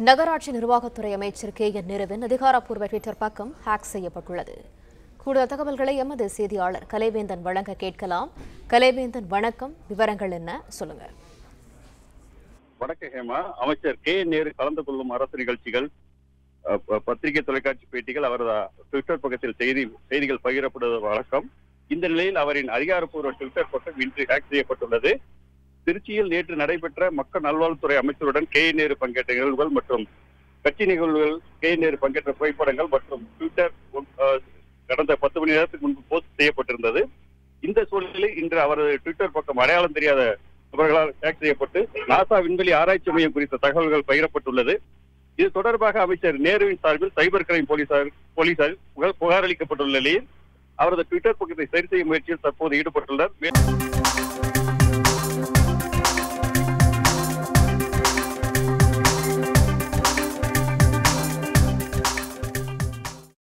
நகராட்சி நிர்வாகத்துறை அமைச்சர் K N நிறுவின் அதிகாரப்பூர்வ ட்விட்டர் பக்கம் ஹேக் செய்யப்பட்டுள்ளது கூடுதல் தகவல்களை எமது செய்தியாளர் கலைவேந்தன் வழங்க கேட்கலாம் கலைவேந்தன் வணக்கம் விவரங்கள் என்ன சொல்லுங்க வணக்கம் ஹேமா அமைச்சர் கே நேரு கலந்து கொள்ளும் அரசு நிகழ்ச்சிகள் அஹ், ப- பத்திரிகை தொலைக்காட்சி பேட்டிகள் அவரது ட்விட்டர் பக்கத்தில் செய்தி செய்திகள் பகிரப்படுவது வழக்கம் இந்த நிலையில் அவரின் அதிகாரப்பூர்வ ட்விட்டர் பக்கம் இன்று ஹேக் செய்யப்பட்டுள்ளது திருச்சியில் நேற்று நடைபெற்ற மக்கள் நல்வாழ்வுத்துறை அமைச்சருடன் கே நேரு பங்கேற்ற நிகழ்வுகள் மற்றும் கட்சி நிகழ்வுகள் கே நேரு பங்கேற்ற புகைப்படங்கள் மற்றும் ட்விட்டர் அஹ், கடந்த பத்து மணி நேரத்துக்கு முன்பு போஸ்ட் செய்யப்பட்டிருந்தது இந்த சூழலில் இன்று அவரது ட்விட்டர் பக்கம் அடையாளம் தெரியாத நபர்களால் ஹேக் செய்யப்பட்டு நாசா விண்வெளி ஆராய்ச்சி மையம் குறித்த தகவல்கள் பகிரப்பட்டுள்ளது இது தொடர்பாக அமைச்சர் நேருவின் சார்பில் சைபர் கிரைம் போலீசார் போலீசார் புகார் புகார் அளிக்கப்பட்டுள்ள நிலையில் அவரது ட்விட்டர் பக்கத்தை சரி செய்யும் முயற்சியில் தற்போது ஈடுபட்டுள்ளார் மே-